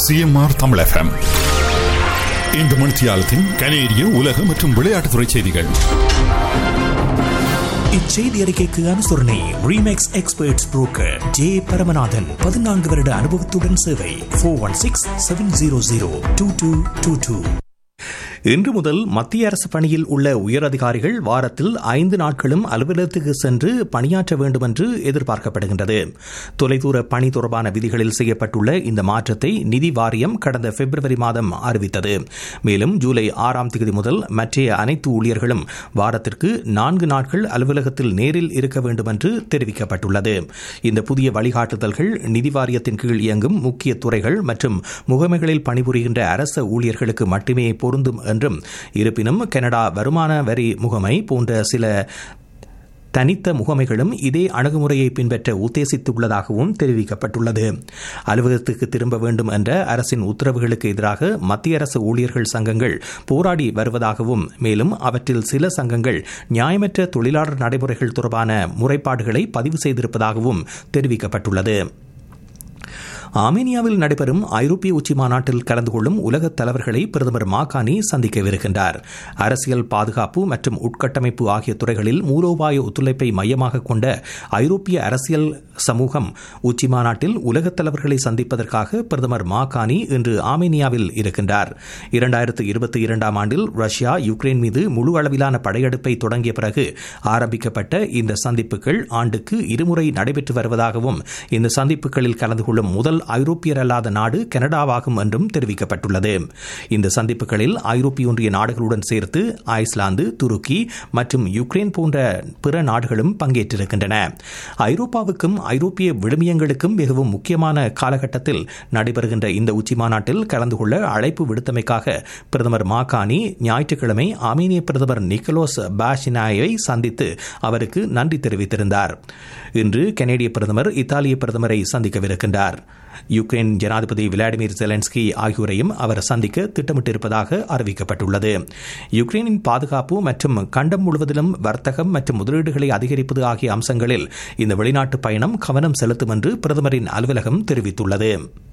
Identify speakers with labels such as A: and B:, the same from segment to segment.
A: CMR Tamil FM இந்த மணித்தியாலத்தின் கனேடிய உலக மற்றும் விளையாட்டுத்துறை செய்திகள்
B: இச்செய்தி அறிக்கைக்கு அனுசரணை Remax experts broker J Paramanathan பதினான்கு வருட அனுபவத்துடன் சேவை four one six seven zero zero two two two two இன்று முதல் மத்திய அரசு பணியில் உள்ள உயரதிகாரிகள் வாரத்தில் ஐந்து நாட்களும் அலுவலகத்துக்கு சென்று பணியாற்ற வேண்டும் என்று எதிர்பார்க்கப்படுகின்றது தொலைதூர பணி தொடர்பான விதிகளில் செய்யப்பட்டுள்ள இந்த மாற்றத்தை நிதி வாரியம் கடந்த பிப்ரவரி மாதம் அறிவித்தது மேலும் ஜூலை ஆறாம் தேதி முதல் மற்ற அனைத்து ஊழியர்களும் வாரத்திற்கு நான்கு நாட்கள் அலுவலகத்தில் நேரில் இருக்க வேண்டும் என்று தெரிவிக்கப்பட்டுள்ளது இந்த புதிய வழிகாட்டுதல்கள் நிதி வாரியத்தின் கீழ் இயங்கும் முக்கிய துறைகள் மற்றும் முகமைகளில் பணிபுரிகின்ற அரச ஊழியர்களுக்கு மட்டுமே பொருந்தும் என்றும் இருப்பினும் கனடா வருமான வரி முகமை போன்ற சில தனித்த முகமைகளும் இதே அணுகுமுறையை பின்பற்ற உத்தேசித்துள்ளதாகவும் தெரிவிக்கப்பட்டுள்ளது அலுவலகத்துக்கு திரும்ப வேண்டும் என்ற அரசின் உத்தரவுகளுக்கு எதிராக மத்திய அரசு ஊழியர்கள் சங்கங்கள் போராடி வருவதாகவும் மேலும் அவற்றில் சில சங்கங்கள் நியாயமற்ற தொழிலாளர் நடைமுறைகள் தொடர்பான முறைப்பாடுகளை பதிவு செய்திருப்பதாகவும் தெரிவிக்கப்பட்டுள்ளது ஆர்மேனியாவில் நடைபெறும் ஐரோப்பிய உச்சி மாநாட்டில் கலந்து கொள்ளும் உலகத் தலைவர்களை பிரதமர் மாகாணி சந்திக்கவிருக்கின்றார் அரசியல் பாதுகாப்பு மற்றும் உட்கட்டமைப்பு ஆகிய துறைகளில் மூலோபாய ஒத்துழைப்பை மையமாக கொண்ட ஐரோப்பிய அரசியல் சமூகம் உச்சி மாநாட்டில் உலகத் தலைவர்களை சந்திப்பதற்காக பிரதமர் மாகாணி இன்று ஆர்மேனியாவில் இருக்கின்றார் இரண்டாயிரத்து இருபத்தி இரண்டாம் ஆண்டில் ரஷ்யா யுக்ரைன் மீது முழு அளவிலான படையெடுப்பை தொடங்கிய பிறகு ஆரம்பிக்கப்பட்ட இந்த சந்திப்புகள் ஆண்டுக்கு இருமுறை நடைபெற்று வருவதாகவும் இந்த சந்திப்புகளில் கலந்து கொள்ளும் முதல் ஐரோப்பியர் அல்லாத நாடு கனடாவாகும் என்றும் தெரிவிக்கப்பட்டுள்ளது இந்த சந்திப்புகளில் ஐரோப்பிய ஒன்றிய நாடுகளுடன் சேர்த்து ஐஸ்லாந்து துருக்கி மற்றும் யுக்ரைன் போன்ற பிற நாடுகளும் பங்கேற்றிருக்கின்றன ஐரோப்பாவுக்கும் ஐரோப்பிய விழுமியங்களுக்கும் மிகவும் முக்கியமான காலகட்டத்தில் நடைபெறுகின்ற இந்த உச்சி மாநாட்டில் கலந்து கொள்ள அழைப்பு விடுத்தமைக்காக பிரதமர் மாகாணி ஞாயிற்றுக்கிழமை ஆர்மேனிய பிரதமர் நிக்கலோஸ் பாஷினாயை சந்தித்து அவருக்கு நன்றி தெரிவித்திருந்தார் இன்று கனேடிய பிரதமர் இத்தாலிய பிரதமரை சந்திக்கவிருக்கின்றார் யுக்ரைன் ஜனாதிபதி விளாடிமிர் ஜெலன்ஸ்கி ஆகியோரையும் அவர் சந்திக்க திட்டமிட்டிருப்பதாக அறிவிக்கப்பட்டுள்ளது யுக்ரைனின் பாதுகாப்பு மற்றும் கண்டம் முழுவதிலும் வர்த்தகம் மற்றும் முதலீடுகளை அதிகரிப்பது ஆகிய அம்சங்களில் இந்த வெளிநாட்டு பயணம் கவனம் செலுத்தும் என்று பிரதமரின் அலுவலகம் தெரிவித்துள்ளது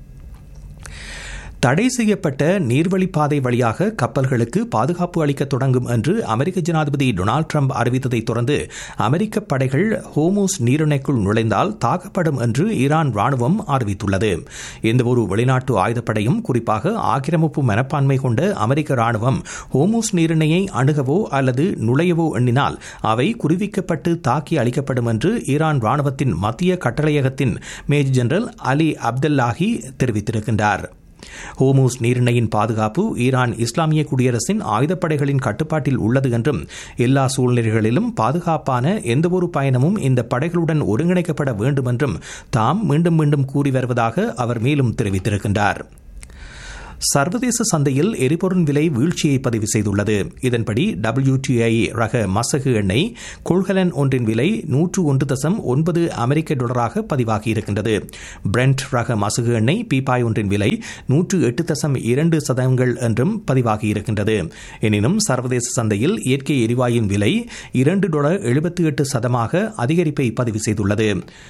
B: தடை செய்யப்பட்ட நீர்வழிப்பாதை வழியாக கப்பல்களுக்கு பாதுகாப்பு அளிக்க தொடங்கும் என்று அமெரிக்க ஜனாதிபதி டொனால்டு ட்ரம்ப் அறிவித்ததை தொடர்ந்து அமெரிக்க படைகள் ஹோமோஸ் நீரிணைக்குள் நுழைந்தால் தாக்கப்படும் என்று ஈரான் ராணுவம் அறிவித்துள்ளது எந்தவொரு வெளிநாட்டு ஆயுதப்படையும் குறிப்பாக ஆக்கிரமிப்பு மனப்பான்மை கொண்ட அமெரிக்க ராணுவம் ஹோமோஸ் நீரிணையை அணுகவோ அல்லது நுழையவோ எண்ணினால் அவை குறிவிக்கப்பட்டு தாக்கி அளிக்கப்படும் என்று ஈரான் ராணுவத்தின் மத்திய கட்டளையகத்தின் மேஜர் ஜெனரல் அலி அப்தல்லாஹி தெரிவித்திருக்கின்றார் ஹோமூஸ் நீரிணையின் பாதுகாப்பு ஈரான் இஸ்லாமிய குடியரசின் ஆயுதப்படைகளின் கட்டுப்பாட்டில் உள்ளது என்றும் எல்லா சூழ்நிலைகளிலும் பாதுகாப்பான எந்தவொரு பயணமும் இந்த படைகளுடன் ஒருங்கிணைக்கப்பட வேண்டும் என்றும் தாம் மீண்டும் மீண்டும் கூறி வருவதாக அவர் மேலும் தெரிவித்திருக்கின்றார் சர்வதேச சந்தையில் எரிபொருள் விலை வீழ்ச்சியை பதிவு செய்துள்ளது இதன்படி டபிள்யூடிஐ ரக மசகு எண்ணெய் கொள்கலன் ஒன்றின் விலை நூற்று ஒன்று தசம் ஒன்பது அமெரிக்க டாலராக பதிவாகியிருக்கின்றது பிரெண்ட் ரக மசகு எண்ணெய் பீப்பாய் ஒன்றின் விலை நூற்று எட்டு தசம் இரண்டு சதங்கள் என்றும் பதிவாகியிருக்கின்றது எனினும் சர்வதேச சந்தையில் இயற்கை எரிவாயுவின் விலை இரண்டு டாலர் எழுபத்தி எட்டு சதமாக அதிகரிப்பை பதிவு செய்துள்ளது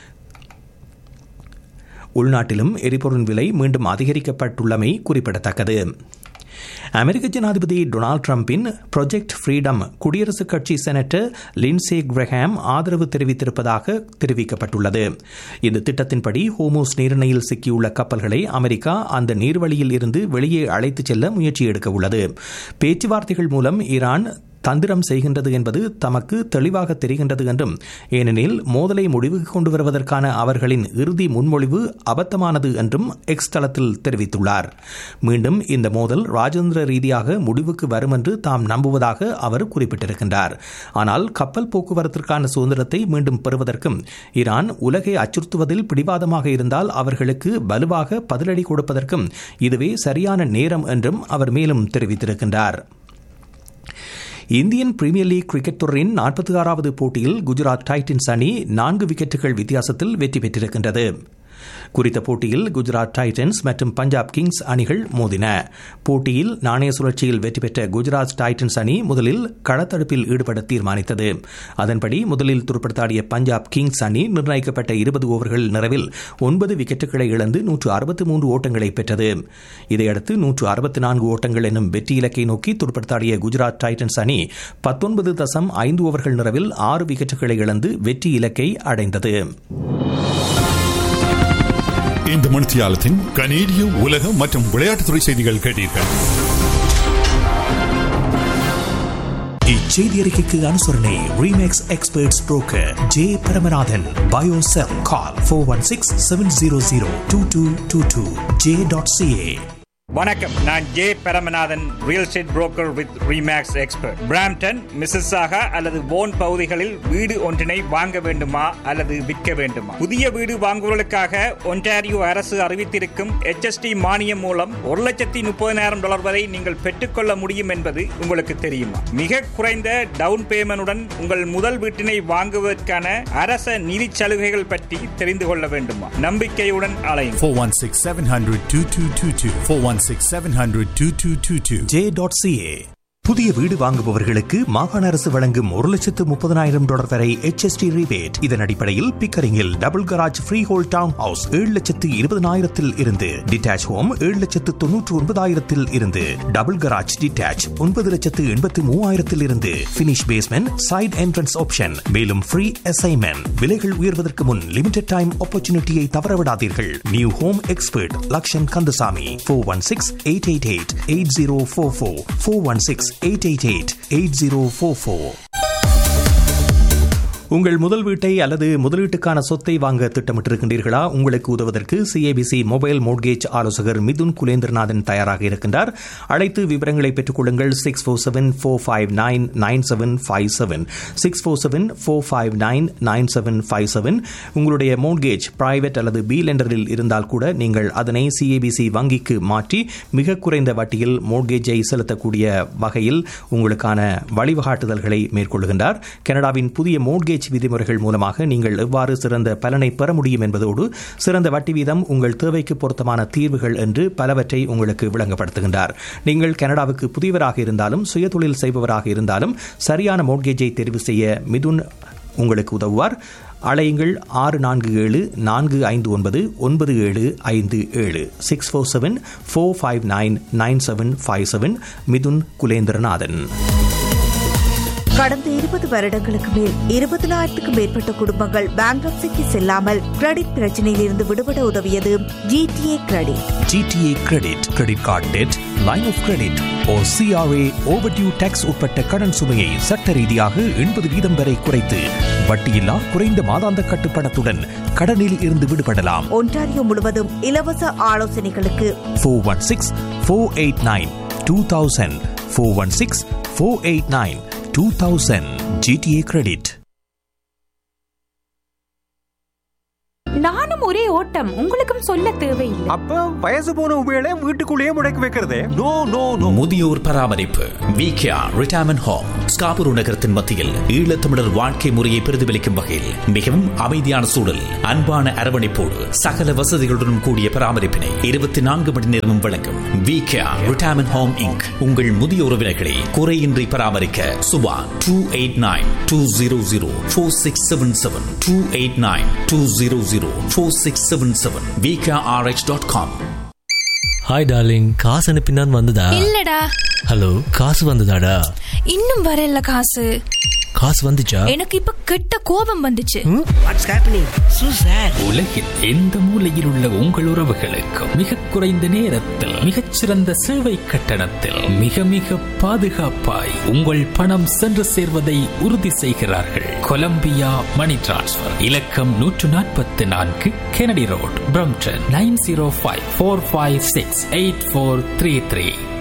B: உள்நாட்டிலும் எரிபொருள் விலை மீண்டும் அதிகரிக்கப்பட்டுள்ளமை குறிப்பிடத்தக்கது அமெரிக்க ஜனாதிபதி டொனால்டு டிரம்பின் ப்ரொஜெக்ட் ஃப்ரீடம் குடியரசுக் கட்சி செனட்டர் லின்சே கிரஹாம் ஆதரவு தெரிவித்திருப்பதாக தெரிவிக்கப்பட்டுள்ளது இந்த திட்டத்தின்படி ஹோமோஸ் நீரிணையில் சிக்கியுள்ள கப்பல்களை அமெரிக்கா அந்த நீர்வழியில் இருந்து வெளியே அழைத்துச் செல்ல முயற்சி எடுக்க உள்ளது பேச்சுவார்த்தைகள் மூலம் ஈரான் தந்திரம் செய்கின்றது என்பது தமக்கு தெளிவாக தெரிகின்றது என்றும் ஏனெனில் மோதலை முடிவுக்கு கொண்டு வருவதற்கான அவர்களின் இறுதி முன்மொழிவு அபத்தமானது என்றும் எக்ஸ் தளத்தில் தெரிவித்துள்ளார் மீண்டும் இந்த மோதல் ராஜேந்திர ரீதியாக முடிவுக்கு வரும் என்று தாம் நம்புவதாக அவர் குறிப்பிட்டிருக்கின்றார் ஆனால் கப்பல் போக்குவரத்திற்கான சுதந்திரத்தை மீண்டும் பெறுவதற்கும் ஈரான் உலகை அச்சுறுத்துவதில் பிடிவாதமாக இருந்தால் அவர்களுக்கு வலுவாக பதிலடி கொடுப்பதற்கும் இதுவே சரியான நேரம் என்றும் அவர் மேலும் தெரிவித்திருக்கின்றார் இந்தியன் பிரீமியர் லீக் கிரிக்கெட் தொடரின் நாற்பத்தி ஆறாவது போட்டியில் குஜராத் டைட்டன்ஸ் அணி நான்கு விக்கெட்டுகள் வித்தியாசத்தில் வெற்றி பெற்றிருக்கின்றது குறித்த போட்டியில் குஜராத் டைட்டன்ஸ் மற்றும் பஞ்சாப் கிங்ஸ் அணிகள் மோதின போட்டியில் நாணய சுழற்சியில் வெற்றி பெற்ற குஜராத் டைட்டன்ஸ் அணி முதலில் களத்தடுப்பில் ஈடுபட தீர்மானித்தது அதன்படி முதலில் துருப்படுத்தாடிய பஞ்சாப் கிங்ஸ் அணி நிர்ணயிக்கப்பட்ட இருபது ஓவர்கள் நிறைவில் ஒன்பது விக்கெட்டுகளை இழந்து நூற்று அறுபத்தி மூன்று ஓட்டங்களை பெற்றது இதையடுத்து நூற்று அறுபத்தி நான்கு ஓட்டங்கள் என்னும் வெற்றி இலக்கை நோக்கி துடுப்படுத்தாடிய குஜராத் டைட்டன்ஸ் அணி பத்தொன்பது தசம் ஐந்து ஓவர்கள் நிறைவில் ஆறு விக்கெட்டுகளை இழந்து வெற்றி இலக்கை அடைந்தது
A: இந்த மணித்தியாலத்தின் கனேடிய உலக மற்றும் விளையாட்டுத்துறை செய்திகள் கேட்டீர்கள்
B: இச்செய்தி அறிக்கைக்கு அனுசரணை Remax experts broker J Paramanathan பயோசெல் call four one six seven zero zero two two two two J dot CA
C: வணக்கம் நான் J Paramanathan real estate broker with Remax expert Brampton Mississauga அல்லது போன் பகுதிகளில் வீடு ஒன்றினை வாங்க வேண்டுமா அல்லது விற்க வேண்டுமா புதிய வீடு வாங்குவதற்காக ஒன்டாரியோ அரசு அறிவித்திருக்கும் HST மானியம் மூலம் ஒரு லட்சத்தி முப்பதினாயிரம் டாலர் வரை நீங்கள் பெற்றுக்கொள்ள முடியும் என்பது உங்களுக்கு தெரியுமா மிக குறைந்த டவுன் பேமெண்டுடன் உங்கள் முதல் வீட்டினை வாங்குவதற்கான அரச நிதி சலுகைகள் பற்றி தெரிந்து கொள்ள வேண்டுமா நம்பிக்கையுடன் அலையும்
D: 416 700 2222. 416 700 2222.
B: ஜே டாட் சிஏ புதிய வீடு வாங்குபவர்களுக்கு மாகாண அரசு வழங்கும் ஒரு லட்சத்து முப்பதனாயிரம் டாலர் வரை HST ரிபேட் இதன் அடிப்படையில் பிக்கரிங்கில் double garage freehold townhouse ஏழு லட்சத்து இருபதனாயிரத்தில் இருந்து டிட்டாச் ஹோம் ஏழு லட்சத்து தொன்னூற்று ஒன்பதாயிரத்தில் இருந்து டபுள் கராஜ் டிட்டாச் ஒன்பது லட்சத்து எண்பத்து மூவாயிரத்தில் இருந்து finish basement side entrance option மேலும் ஃப்ரீ அசைன்மெண்ட் விலைகள் உயர்வதற்கு முன் லிமிடெட் டைம் ஆப்பர்ச்சுனிட்டியை தவறவிடாதீர்கள் new home expert Lakshan Kandasamy four one six eight eight eight eight zero four four four one six eight eight eight eight zero four four உங்கள் முதல் வீட்டை அல்லது முதலீட்டுக்கான சொத்தை வாங்க திட்டமிட்டிருக்கின்றீர்களா உங்களுக்கு உதவுவதற்கு சிஏபிசி மொபைல் மோட்கேஜ் ஆலோசகர் மிதுன் குலேந்திரநாதன் தயாராக இருக்கின்றார் அழைத்து விவரங்களை பெற்றுக் கொள்ளுங்கள் six four seven four five nine nine seven five seven six four seven four five nine nine seven five seven உங்களுடைய மோட்கேஜ் பிரைவேட் அல்லது பி லெண்டரில் இருந்தால் கூட நீங்கள் அதனை சிஏபிசி வங்கிக்கு மாற்றி மிக குறைந்த வட்டியில் மோட்கேஜை செலுத்தக்கூடிய வகையில் உங்களுக்கான வழிவகாட்டுதல்களை மேற்கொள்கின்றார் கனடாவின் புதிய மோட்கேஜ் விதிமுறைகள் மூலமாக நீங்கள் எவ்வாறு சிறந்த பலனை பெற முடியும் என்பதோடு சிறந்த வட்டி வீதம் உங்கள் தேவைக்கு பொருத்தமான தீர்வுகள் என்று பலவற்றை உங்களுக்கு விளங்கப்படுத்துகின்றார் நீங்கள் கனடாவுக்கு புதியவராக இருந்தாலும் சுயதொழில் செய்பவராக இருந்தாலும் சரியான மோட்கேஜை தெரிவு செய்ய மிதுன் உங்களுக்கு உதவுவார் அழையுங்கள் ஆறு நான்கு ஏழு நான்கு ஐந்து ஒன்பது ஒன்பது ஏழு ஐந்து ஏழு six four seven four five nine nine seven five seven Mithun Kulendranathan
E: கடந்த இருபது வருடங்களுக்கு மேல் இருபதனாயிரத்துக்கும் மேற்பட்ட குடும்பங்கள் பேங்க்ரப்சிக்கு செல்லாமல் கிரெடிட் பிரச்சனையில் இருந்து விடுபட உதவியது GTA credit
B: GTA credit credit card debt line of credit ஓ சிஆர்ஏ ஓவர்டியூ டேக்ஸ் உட்பட்ட கடன் சுமையை சட்ட ரீதியாக எண்பது வீதம் வரை குறைத்து வட்டியில்லா குறைந்த மாதாந்த கட்டுப்பணத்துடன் கடனில் இருந்து விடுபடலாம்
E: ஒன்டாரியோ முழுவதும் இலவச ஆலோசனைகளுக்கு
B: four one six four eight nine two thousand four one six four eight nine two thousand GTA credit
F: நானும் ஒரே ஓட்டம் உங்களுக்கும் சொல்ல தேவையில்லை
G: அப்ப வயசு போன உபயோக வீட்டுக்குள்ளேயே முடக்கி வைக்கிறதே நோ நோ நோ
H: முதியோர் பராமரிப்பு விகேஆர் ரிட்டையர்மெண்ட் ஹோம் ஸ்காபுரு நகரத்தின் மத்தியில் ஈழத்தமிழர் வாழ்க்கை முறையை பிரதிபலிக்கும் வகையில் மிகவும் அமைதியான சூழல் அன்பான அரவணைப்போடு சகல வசதிகளுடன் கூடிய பராமரிப்பினை இருபத்தி நான்கு மணி நேரமும் வழங்கும் விகேஆர் ரிட்டையர்மெண்ட் ஹோம் இங்க் உங்கள் முதிய உறவினர்களை குறையின்றி பராமரிக்க Subha two eight nine two zero zero four six seven seven two eight nine two zero zero four six seven seven VKRH dot com
I: hi darling காசு அனுப்பினான் வந்ததா
F: இல்லடா
I: ஹலோ காசு வந்ததாடா
F: இன்னும் வரல காசு
I: காசு வந்துச்சா
F: எனக்கு இப்ப கெட்ட கோபம் வந்துச்சு
J: உலகில் எந்த மூலையில் உள்ள உங்கள் உறவுகளுக்கும் மிக குறைந்த நேரத்தில் மிகச்சிறந்த சேவை கட்டணத்தில் மிக மிக பாதுகாப்பாய் உங்கள் பணம் சென்று சேர்வதை உறுதி செய்கிறார்கள் கொலம்பியா மணி டிரான்ஸ்ஃபர் இலக்கம் நூற்று நாற்பத்தி நான்கு Kennedy road Brampton nine zero five four five six eight four three three